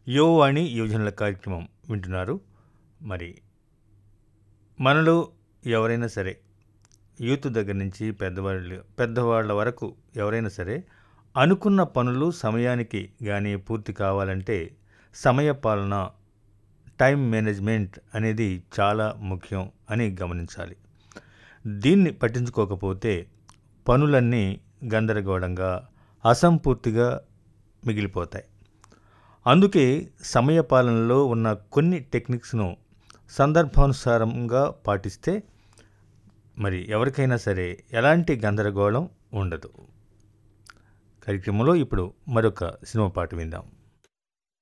యువవాణి యువజనుల కార్యక్రమం వింటున్నారు మరి మనలో ఎవరైనా సరే యూత్ దగ్గర నుంచి పెద్దవాళ్ళు పెద్దవాళ్ళ వరకు ఎవరైనా సరే అనుకున్న పనులు సమయానికి కానీ పూర్తి కావాలంటే సమయ పాలన టైం మేనేజ్మెంట్ అనేది చాలా ముఖ్యం అని గమనించాలి దీన్ని పట్టించుకోకపోతే పనులన్నీ గందరగోళంగా అసంపూర్తిగా మిగిలిపోతాయి అందుకే సమయ పాలనలో ఉన్న కొన్ని టెక్నిక్స్ను సందర్భానుసారంగా పాటిస్తే మరి ఎవరికైనా సరే ఎలాంటి గందరగోళం ఉండదు కార్యక్రమంలో ఇప్పుడు మరొక సినిమా పాట విందాం